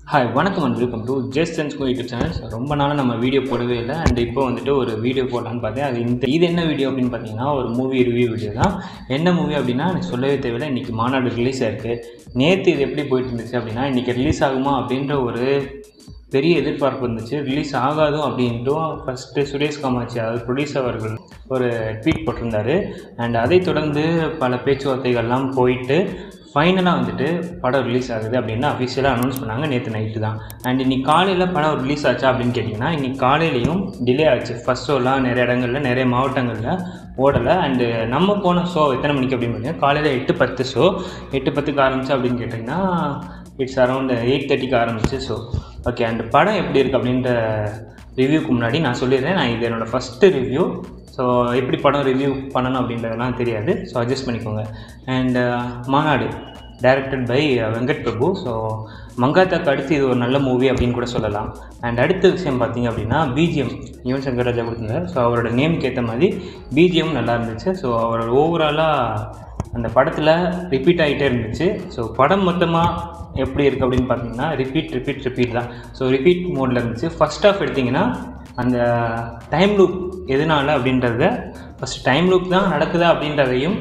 hi வணக்கம் and welcome to just சென்ஸ்கோ YouTube channels ரொம்ப நாளாக நம்ம வீடியோ போடவே இல்லை அண்ட் இப்போ வந்துட்டு ஒரு வீடியோ போடலான்னு பார்த்தேன் அது இந்த இது என்ன வீடியோ அப்படின்னு பார்த்தீங்கன்னா ஒரு மூவி ரிவ்யூ வீடியோ தான் என்ன மூவி அப்படின்னா எனக்கு சொல்லவே தேவையில்லை இன்றைக்கி மாநாடு ரிலீஸ் ஆயிருக்கு நேற்று இது எப்படி போயிட்டு இருந்துச்சு அப்படின்னா இன்றைக்கி ரிலீஸ் ஆகுமா அப்படின்ற ஒரு பெரிய எதிர்பார்ப்பு இருந்துச்சு ரிலீஸ் ஆகாதும் அப்படின்ட்டும் ஃபஸ்ட்டு சுரேஷ் காமாட்சி அதாவது ப்ரொடியூசர் அவர்கள் ஒரு ட்வீட் போட்டிருந்தாரு அண்ட் அதை தொடர்ந்து பல பேச்சுவார்த்தைகள்லாம் போயிட்டு ஃபைனலாக வந்துட்டு படம் ரிலீஸ் ஆகுது அப்படின்னு அஃபிஷியலாக அனௌன்ஸ் பண்ணாங்க நேற்று நைட்டு தான் அண்ட் இன்னைக்கு காலையில் படம் ரிலீஸ் ஆச்சா அப்படின்னு கேட்டிங்கன்னா இன்னைக்கு காலையிலையும் டிலே ஆச்சு ஃபஸ்ட் ஷோலாம் நிறைய இடங்களில் நிறைய மாவட்டங்களில் ஓடலை அண்டு நம்ம போன ஷோ எத்தனை மணிக்கு அப்படின்னு பார்த்தீங்கன்னா காலையில் எட்டு பத்து ஷோ எட்டு பத்துக்கு ஆரம்பிச்சு அப்படின்னு கேட்டிங்கன்னா இட்ஸ் அரௌண்ட் எயிட் தேர்ட்டிக்கு ஆரம்பிச்சு ஸோ ஓகே அண்ட் படம் எப்படி இருக்குது அப்படின்ற ரிவ்யூக்கு முன்னாடி நான் சொல்லிடுறேன் நான் இது என்னோடய ஃபஸ்ட்டு ரிவ்யூ ஸோ எப்படி படம் ரிவ்யூ பண்ணணும் அப்படின்றதெல்லாம் தெரியாது ஸோ அட்ஜஸ்ட் பண்ணிக்கோங்க and Maanaadu directed by Venkat Prabhu so மங்காத்தாக்கு அடுத்து இது ஒரு நல்ல மூவி அப்படின்னு கூட சொல்லலாம் அண்ட் அடுத்த விஷயம் பார்த்தீங்க அப்படின்னா பிஜிஎம் யுவன் சங்கர் ராஜா கொடுத்துருந்தார் ஸோ அவரோட நேமுக்கு ஏற்ற மாதிரி பிஜிஎம் நல்லா இருந்துச்சு ஸோ அவரோட ஓவராலாக அந்த படத்தில் ரிப்பீட் ஆகிட்டே இருந்துச்சு ஸோ படம் மொத்தமாக எப்படி இருக்குது அப்படின்னு பார்த்தீங்கன்னா ரிப்பீட் ரிப்பீட் ரிப்பீட் தான் ஸோ ரிப்பீட் மோடில் இருந்துச்சு ஃபஸ்ட் ஆஃப் எடுத்திங்கன்னா அந்த டைம் லூப் எதனால அப்படின்றத ஃபஸ்ட் டைம் லூப் தான் நடக்குதா அப்படின்றதையும்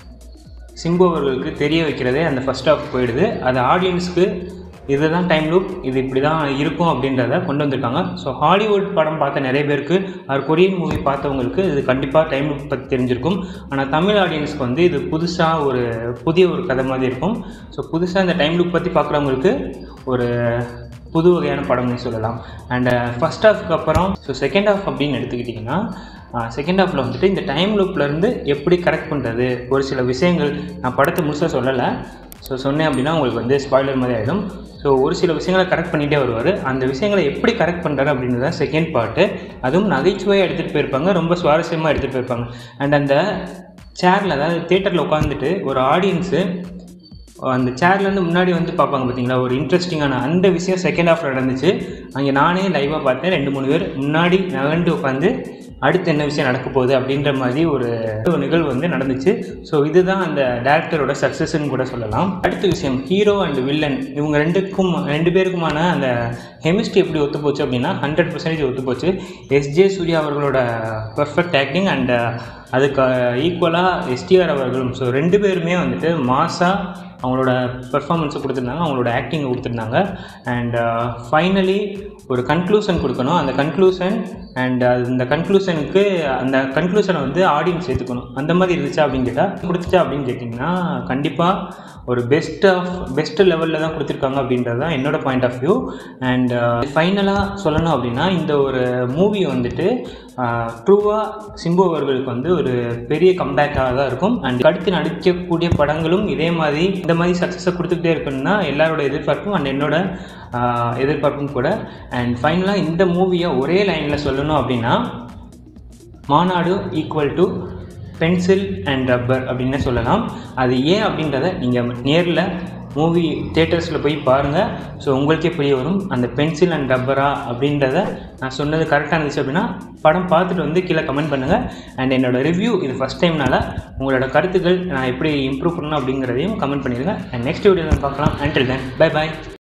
சிம்பு அவர்களுக்கு தெரிய வைக்கிறதே அந்த ஃபஸ்ட் ஆஃப் போயிடுது அது ஆடியன்ஸ்க்கு இதுதான் டைம் லூப் இது இப்படி தான் இருக்கும் அப்படின்றத கொண்டு வந்திருக்காங்க ஸோ ஹாலிவுட் படம் பார்த்த நிறைய பேருக்கு அவர் கொரியன் மூவி பார்த்தவங்களுக்கு இது கண்டிப்பாக டைம் லூப் பற்றி தெரிஞ்சிருக்கும் ஆனால் தமிழ் ஆடியன்ஸ்க்கு வந்து இது புதுசாக ஒரு புதிய ஒரு கதை மாதிரி இருக்கும் ஸோ புதுசாக இந்த டைம் லூப் பற்றி பார்க்குறவங்களுக்கு ஒரு புது வகையான படம்னு சொல்லலாம் அண்ட் ஃபஸ்ட் ஹாஃப்க்கு அப்புறம் ஸோ செகண்ட் ஹாஃப் அப்படின்னு எடுத்துக்கிட்டிங்கன்னா செகண்ட் ஹாஃபில் வந்துட்டு இந்த டைம் லூப்லேருந்து எப்படி கரெக்ட் பண்ணுறது ஒரு சில விஷயங்கள் நான் படத்தை முழுசாக சொல்லலை ஸோ சொன்னேன் அப்படின்னா உங்களுக்கு வந்து ஸ்பாய்லர் மாதிரி ஆகிடும் ஸோ ஒரு சில விஷயங்களை கரெக்ட் பண்ணிகிட்டே வருவார் அந்த விஷயங்களை எப்படி கரெக்ட் பண்ணுறாரு அப்படின்றது தான் செகண்ட் பார்ட்டு அதுவும் நகைச்சுவையாக எடுத்துகிட்டு போயிருப்பாங்க ரொம்ப சுவாரஸ்யமாக எடுத்துகிட்டு போயிருப்பாங்க அண்ட் அந்த சேரில் அதாவது தேட்டரில் உட்காந்துட்டு ஒரு ஆடியன்ஸு அந்த சேர்லேருந்து முன்னாடி வந்து பார்ப்பாங்க பார்த்தீங்களா ஒரு இன்ட்ரெஸ்டிங்கான அந்த விஷயம் செகண்ட் ஹாஃப் நடந்துச்சு அங்கே நானே லைவாக பார்த்தேன் ரெண்டு மூணு பேர் முன்னாடி நகண்டு உட்காந்து அடுத்து என்ன விஷயம் நடக்க போகுது அப்படின்ற மாதிரி ஒரு ஒரு நிகழ்வு வந்து நடந்துச்சு ஸோ இதுதான் அந்த டேரக்டரோட சக்ஸஸ்ன்னு கூட சொல்லலாம் அடுத்த விஷயம் ஹீரோ அண்ட் வில்லன் இவங்க ரெண்டுக்கும் ரெண்டு பேருக்குமான அந்த கெமிஸ்ட்ரி எப்படி ஒத்து போச்சு அப்படின்னா ஹண்ட்ரட் பர்சன்டேஜ் ஒத்து போச்சு எஸ்ஜே சூர்யா அவர்களோட பர்ஃபெக்ட் ஆக்டிங் அண்ட் அதுக்கு ஈக்குவலாக எஸ்டிஆர் அவர்களும் ஸோ ரெண்டு பேருமே வந்துட்டு மாசாக அவங்களோட பெர்ஃபார்மன்ஸை கொடுத்துருந்தாங்க அவங்களோட ஆக்டிங்கை கொடுத்துருந்தாங்க அண்ட் ஃபைனலி ஒரு கன்க்ளூஷன் கொடுக்கணும் அந்த கன்க்ளூஷன் அண்ட் அந்த கன்க்ளூஷனுக்கு அந்த கன்க்ளூஷனை வந்து ஆடியன்ஸ் ஏற்றுக்கணும் அந்த மாதிரி இருந்துச்சா அப்படின்னு கேட்டால் கொடுத்துச்சா அப்படின்னு கேட்டிங்கன்னா கண்டிப்பாக ஒரு பெஸ்ட் ஆஃப் பெஸ்ட் லெவலில் தான் கொடுத்துருக்காங்க அப்படின்றது தான் என்னோட பாயிண்ட் ஆஃப் வியூ அண்ட் ஃபைனலாக சொல்லணும் அப்படின்னா இந்த ஒரு மூவி வந்துட்டு ட்ரூவாக சிம்பு அவர்களுக்கு வந்து ஒரு பெரிய கம்பேக்காக தான் இருக்கும் அண்ட் அடுத்து நடிக்கக்கூடிய படங்களும் இதே மாதிரி இந்த மாதிரி சக்ஸஸை கொடுத்துக்கிட்டே இருக்கணும்னா எல்லாரோட எதிர்பார்ப்பும் அண்ட் என்னோட எதிர்பார்ப்பும் கூட அண்ட் ஃபைனலாக இந்த மூவியை ஒரே லைனில் சொல்லணும் அப்படின்னா Maanaadu equal to pencil and rubber அப்படின்னு சொல்லலாம் அது ஏன் அப்படின்றத நீங்கள் நேரில் மூவி தேட்டர்ஸில் போய் பாருங்கள் ஸோ உங்களுக்கே புரிய வரும் அந்த பென்சில் அண்ட் ரப்பரா அப்படின்றத நான் சொன்னது கரெக்டாக இருந்துச்சு அப்படின்னா படம் பார்த்துட்டு வந்து கீழே கமெண்ட் பண்ணுங்கள் அண்ட் என்னோடய ரிவ்யூ இது ஃபஸ்ட் டைம்னால உங்களோட கருத்துக்கள் நான் எப்படி இம்ப்ரூவ் பண்ணணும் அப்படிங்கிறதையும் கமெண்ட் பண்ணிடுங்க அண்ட் நெக்ஸ்ட் வீடியோவில் பார்க்கலாம் அண்டில் தென் பை பாய்